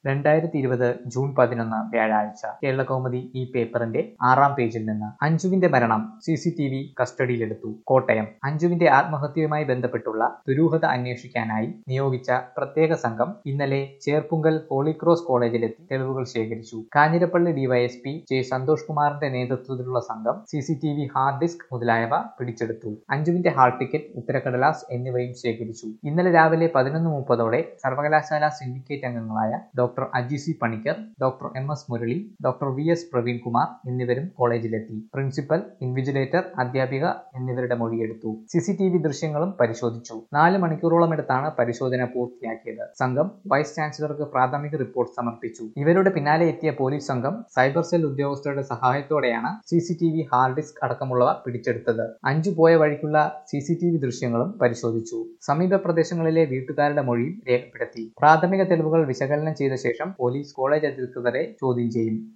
രണ്ടായിരത്തി ഇരുപത് ജൂൺ പതിനൊന്ന് വ്യാഴാഴ്ച കേരളകൗമുദി ഈ പേപ്പറിന്റെ ആറാം പേജിൽ നിന്ന് അഞ്ജുവിന്റെ മരണം സി സി ടി വി കസ്റ്റഡിയിലെടുത്തു കോട്ടയം അഞ്ജുവിന്റെ ആത്മഹത്യയുമായി ബന്ധപ്പെട്ടുള്ള ദുരൂഹത അന്വേഷിക്കാനായി നിയോഗിച്ച പ്രത്യേക സംഘം ഇന്നലെ ചേർപ്പുങ്കൽ ഹോളിക്രോസ് കോളേജിലെത്തി തെളിവുകൾ ശേഖരിച്ചു കാഞ്ഞിരപ്പള്ളി ഡിവൈഎസ്പി ജെ സന്തോഷ് കുമാറിന്റെ നേതൃത്വത്തിലുള്ള സംഘം C C T V hard disk മുതലായവ പിടിച്ചെടുത്തു അഞ്ജുവിന്റെ ഹാൾ ടിക്കറ്റ് ഉത്തരക്കടലാസ് എന്നിവയും ശേഖരിച്ചു ഇന്നലെ രാവിലെ പതിനൊന്ന് മുപ്പതോടെ സർവകലാശാല സിൻഡിക്കേറ്റ് അംഗങ്ങളായ doctor Aji C Panicker doctor M S Murali doctor V S Praveen Kumar എന്നിവരും കോളേജിലെത്തി പ്രിൻസിപ്പൽ ഇൻവിജിലേറ്റർ അധ്യാപിക എന്നിവരുടെ മൊഴിയെടുത്തു സി സി ടി വി ദൃശ്യങ്ങളും പരിശോധിച്ചു നാല് മണിക്കൂറോളം എടുത്താണ് പരിശോധന പൂർത്തിയാക്കിയത് സംഘം വൈസ് ചാൻസലർക്ക് പ്രാഥമിക റിപ്പോർട്ട് സമർപ്പിച്ചു ഇവരുടെ പിന്നാലെ എത്തിയ പോലീസ് സംഘം സൈബർ സെൽ ഉദ്യോഗസ്ഥരുടെ സഹായത്തോടെയാണ് C C T V hard disk അടക്കമുള്ളവ പിടിച്ചെടുത്തത് അഞ്ചു പോയ വഴിക്കുള്ള സി സി ടി വി ദൃശ്യങ്ങളും പരിശോധിച്ചു സമീപ പ്രദേശങ്ങളിലെ വീട്ടുകാരുടെ മൊഴിയും രേഖപ്പെടുത്തി പ്രാഥമിക തെളിവുകൾ വിശകലനം ചെയ്ത ശേഷം പോലീസ് കോളേജ് അധികൃതരെ ചോദ്യം ചെയ്യും